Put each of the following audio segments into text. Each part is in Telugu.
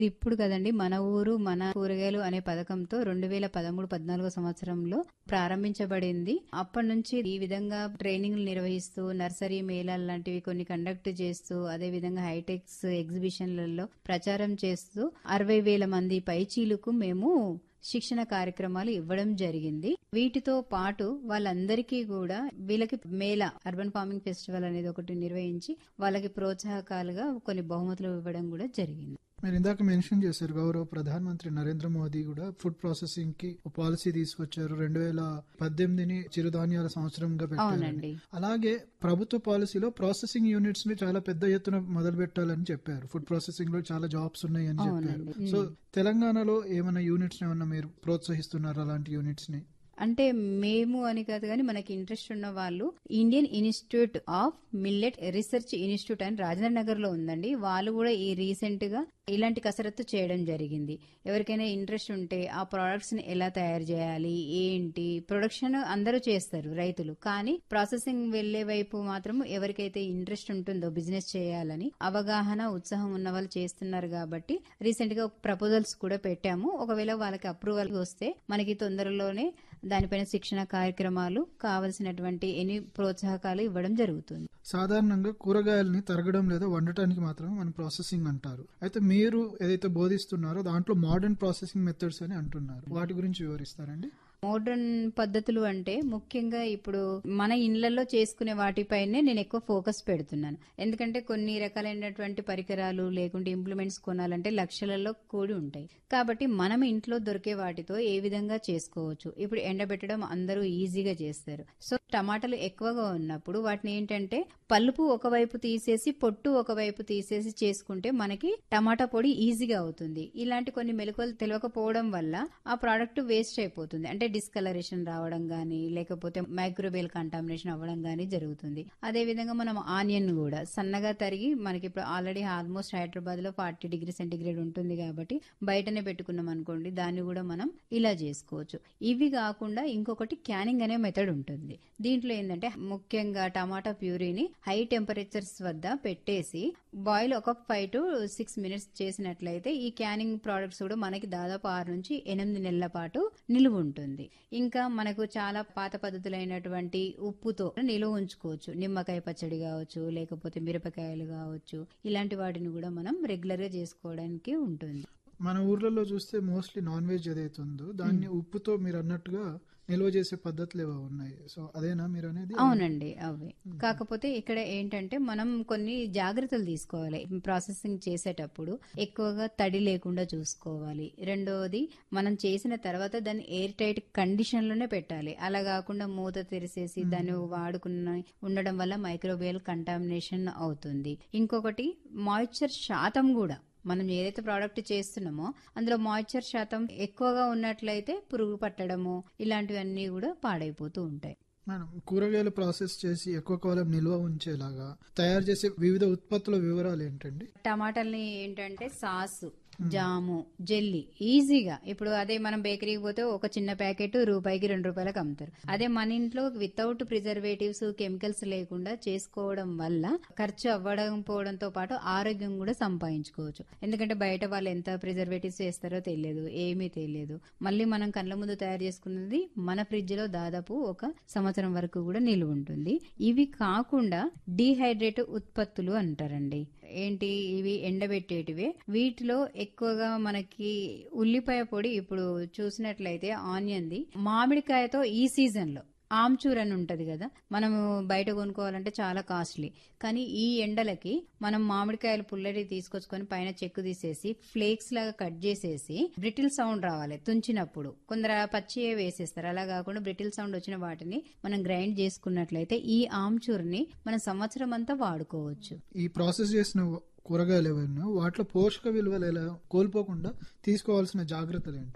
ఇప్పుడు కదండి మన ఊరు మన కూరగాయలు అనే పథకంతో రెండు వేల పదమూడు పద్నాలుగో సంవత్సరంలో ప్రారంభించబడింది అప్పటి నుంచి ఈ విధంగా ట్రైనింగ్లు నిర్వహిస్తూ నర్సరీ మేళాలు లాంటివి కొన్ని కండక్ట్ చేస్తూ అదే విధంగా హైటెక్స్ ఎగ్జిబిషన్లలో ప్రచారం చేస్తూ అరవై వేల మంది పైచీలకు మేము శిక్షణ కార్యక్రమాలు ఇవ్వడం జరిగింది వీటితో పాటు వాళ్ళందరికీ కూడా వీళ్ళకి మేళ అర్బన్ ఫార్మింగ్ ఫెస్టివల్ అనేది ఒకటి నిర్వహించి వాళ్ళకి ప్రోత్సాహకాలుగా కొన్ని బహుమతులు ఇవ్వడం కూడా జరిగింది మీరు ఇందాక మెన్షన్ చేశారు గౌరవ ప్రధానమంత్రి నరేంద్ర మోదీ కూడా ఫుడ్ ప్రాసెసింగ్ కి ఒక పాలసీ తీసుకొచ్చారు రెండు వేల పద్దెనిమిదిని చిరుధాన్యాల సంవత్సరంగా పెట్టారు అవునండి అలాగే ప్రభుత్వ పాలసీలో ప్రాసెసింగ్ యూనిట్స్ ని చాలా పెద్ద ఎత్తున మొదలు పెట్టాలని చెప్పారు ఫుడ్ ప్రాసెసింగ్ లో చాలా జాబ్స్ ఉన్నాయని చెప్పారు అవునండి. సో తెలంగాణలో ఏమైనా యూనిట్స్ ఏమన్నా మీరు ప్రోత్సహిస్తున్నారు అలాంటి యూనిట్స్ ని అంటే మేము అని కాదు కానీ మనకి ఇంట్రెస్ట్ ఉన్న వాళ్ళు Indian Institute of Millet Research Institute అని రాజేంద్ర నగర్ లో ఉందండి వాళ్ళు కూడా ఈ రీసెంట్ గా ఇలాంటి కసరత్తు చేయడం జరిగింది ఎవరికైనా ఇంట్రెస్ట్ ఉంటే ఆ ప్రొడక్ట్స్ ని ఎలా తయారు చేయాలి ఏంటి ప్రొడక్షన్ అందరూ చేస్తారు రైతులు కానీ ప్రాసెసింగ్ వెళ్లే వైపు మాత్రం ఎవరికైతే ఇంట్రెస్ట్ ఉంటుందో బిజినెస్ చేయాలని అవగాహన ఉత్సాహం ఉన్న వాళ్ళు చేస్తున్నారు కాబట్టి రీసెంట్ గా ప్రపోజల్స్ కూడా పెట్టాము ఒకవేళ వాళ్ళకి అప్రూవల్ వస్తే మనకి తొందరలోనే దానిపైన శిక్షణ కార్యక్రమాలు కావలసినటువంటి ఎన్ని ప్రోత్సాహకాలు ఇవ్వడం జరుగుతుంది సాధారణంగా కూరగాయలని తరగడం లేదా వండటానికి మాత్రమే మనం ప్రాసెసింగ్ అంటారు అయితే మీరు ఏదైతే బోధిస్తున్నారో దాంట్లో మోడర్న్ ప్రాసెసింగ్ మెథడ్స్ అని అంటున్నారు వాటి గురించి వివరిస్తారండి మోడర్న్ పద్ధతులు అంటే ముఖ్యంగా ఇప్పుడు మన ఇళ్లలో చేసుకునే వాటిపైనే నేను ఎక్కువ ఫోకస్ పెడుతున్నాను ఎందుకంటే కొన్ని రకాలైనటువంటి పరికరాలు లేకుంటే ఇంప్లిమెంట్స్ కొనాలంటే లక్షలలో కూడి ఉంటాయి కాబట్టి మనం ఇంట్లో దొరికే వాటితో ఏ విధంగా చేసుకోవచ్చు ఇప్పుడు ఎండబెట్టడం అందరూ ఈజీగా చేస్తారు సో టమాటాలు ఎక్కువగా ఉన్నప్పుడు వాటిని ఏంటంటే పలుపు ఒకవైపు తీసేసి పొట్టు ఒకవైపు తీసేసి చేసుకుంటే మనకి టమాటా పొడి ఈజీగా అవుతుంది ఇలాంటి కొన్ని మెలకువలు తెలియకపోవడం వల్ల ఆ ప్రోడక్ట్ వేస్ట్ అయిపోతుంది అంటే డిస్కలరేషన్ రావడం గానీ లేకపోతే మైక్రోవేల్ కంటామినేషన్ అవ్వడం గానీ జరుగుతుంది అదే విధంగా మనం ఆనియన్ కూడా సన్నగా తరిగి మనకి ఇప్పుడు ఆల్రెడీ ఆల్మోస్ట్ హైదరాబాద్ లో ఫార్టీ డిగ్రీ సెంటిగ్రేడ్ ఉంటుంది కాబట్టి బయటనే పెట్టుకున్నాం అనుకోండి దాన్ని కూడా మనం ఇలా చేసుకోవచ్చు ఇవి కాకుండా ఇంకొకటి క్యానింగ్ అనే మెథడ్ ఉంటుంది దీంట్లో ఏంటంటే ముఖ్యంగా టమాటా ప్యూరీని హై టెంపరేచర్స్ వద్ద పెట్టేసి బాయిల్ ఒక ఫైవ్ టు సిక్స్ మినిట్స్ చేసినట్లయితే ఈ క్యానింగ్ ప్రోడక్ట్స్ కూడా మనకి దాదాపు ఆరు నుంచి ఎనిమిది నెలల పాటు నిలువ ఉంటుంది ఇంకా మనకు చాలా పాత పద్ధతులైనటువంటి ఉప్పుతో నిలువ ఉంచుకోవచ్చు నిమ్మకాయ పచ్చడి కావచ్చు లేకపోతే మిరపకాయలు కావచ్చు ఇలాంటి వాటిని కూడా మనం రెగ్యులర్ గా చేసుకోవడానికి ఉంటుంది మన ఊర్లలో చూస్తే మోస్ట్లీ నాన్ వెజ్ ఏదైతే ఉందో దాన్ని ఉప్పుతో మీరు అన్నట్టుగా నిల్వ చేసే పద్ధతులు ఏవో ఉన్నాయి సో అదేనా మీరు అనేది అవునండి అవే కాకపోతే ఇక్కడ ఏంటంటే మనం కొన్ని జాగ్రత్తలు తీసుకోవాలి ప్రాసెసింగ్ చేసేటప్పుడు ఎక్కువగా తడి లేకుండా చూసుకోవాలి రెండవది మనం చేసిన తర్వాత దాన్ని ఎయిర్ టైట్ కండిషన్ లోనే పెట్టాలి అలా కాకుండా మూత తెరిసేసి దాన్ని వాడుకున్న ఉండడం వల్ల మైక్రోబియల్ కంటామినేషన్ అవుతుంది ఇంకొకటి మాయిశ్చర్ శాతం కూడా మనం ఏదైతే ప్రోడక్ట్ చేస్తున్నామో అందులో మాయిశ్చర్ శాతం ఎక్కువగా ఉన్నట్లయితే పురుగు పట్టడము ఇలాంటివన్నీ కూడా పాడైపోతూ ఉంటాయి మేడం కూరగాయలు ప్రాసెస్ చేసి ఎక్కువ కాలం నిల్వ ఉంచేలాగా తయారు చేసే వివిధ ఉత్పత్తుల వివరాలు ఏంటండి టమాటాలని ఏంటంటే సాసు జాము జెల్లీ ఈజీగా ఇప్పుడు అదే మనం బేకరీకి పోతే ఒక చిన్న ప్యాకెట్ రూపాయికి రెండు రూపాయలకు అమ్ముతారు అదే మన ఇంట్లో వితౌట్ ప్రిజర్వేటివ్స్ కెమికల్స్ లేకుండా చేసుకోవడం వల్ల ఖర్చు అవ్వడం పోవడంతో పాటు ఆరోగ్యం కూడా సంపాదించుకోవచ్చు ఎందుకంటే బయట వాళ్ళు ఎంత ప్రిజర్వేటివ్స్ వేస్తారో తెలియదు ఏమీ తెలియదు మళ్ళీ మనం కళ్ళ ముందు తయారు చేసుకున్నది మన ఫ్రిడ్జ్ లో దాదాపు ఒక సంవత్సరం వరకు కూడా నిలువ ఉంటుంది ఇవి కాకుండా డీహైడ్రేట్ ఉత్పత్తులు అంటారండి ఏంటి ఇవి ఎండబెట్టేటివే వీటిలో ఎక్కువగా మనకి ఉల్లిపాయ పొడి ఇప్పుడు చూసినట్లయితే ఆనియన్ది మామిడికాయతో ఈ సీజన్ లో ఆమ్చూర్ అని ఉంటది కదా మనము బయట కొనుక్కోవాలంటే చాలా కాస్ట్లీ కానీ ఈ ఎండలకి మనం మామిడికాయలు పుల్లరి తీసుకొచ్చుకొని పైన చెక్కు తీసేసి ఫ్లేక్స్ లాగా కట్ చేసేసి బ్రిటిల్ సౌండ్ రావాలి తుంచినప్పుడు కొందరు పచ్చియే వేసేస్తారు అలా కాకుండా బ్రిటిల్ సౌండ్ వచ్చిన వాటిని మనం గ్రైండ్ చేసుకున్నట్లయితే ఈ ఆమ్చూర్ని మనం సంవత్సరం అంతా వాడుకోవచ్చు ఈ ప్రాసెస్ చేసిన కూరగాయలు ఏవైనా వాటిలో పోషక విలువలు ఎలా కోల్పోకుండా తీసుకోవాల్సిన జాగ్రత్తలు ఏంటండి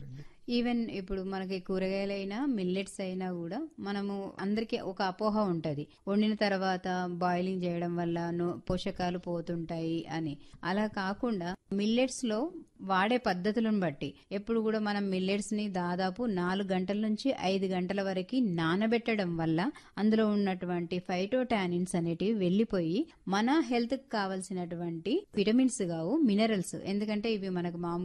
ఈవెన్ ఇప్పుడు మనకి కూరగాయలైనా మిల్లెట్స్ అయినా కూడా మనము అందరికి ఒక అపోహ ఉంటది వండిన తర్వాత బాయిలింగ్ చేయడం వల్ల నో- పోషకాలు పోతుంటాయి అని అలా కాకుండా మిల్లెట్స్ లో వాడే పద్ధతులను బట్టి ఎప్పుడు కూడా మనం మిల్లెట్స్ ని దాదాపు నాలుగు గంటల నుంచి ఐదు గంటల వరకు నానబెట్టడం వల్ల అందులో ఉన్నటువంటి ఫైటోటానిన్స్ అనేటివి వెళ్లిపోయి మన హెల్త్ కి కావలసినటువంటి విటమిన్స్ కావు మినరల్స్ ఎందుకంటే ఇవి మనకు మామూలు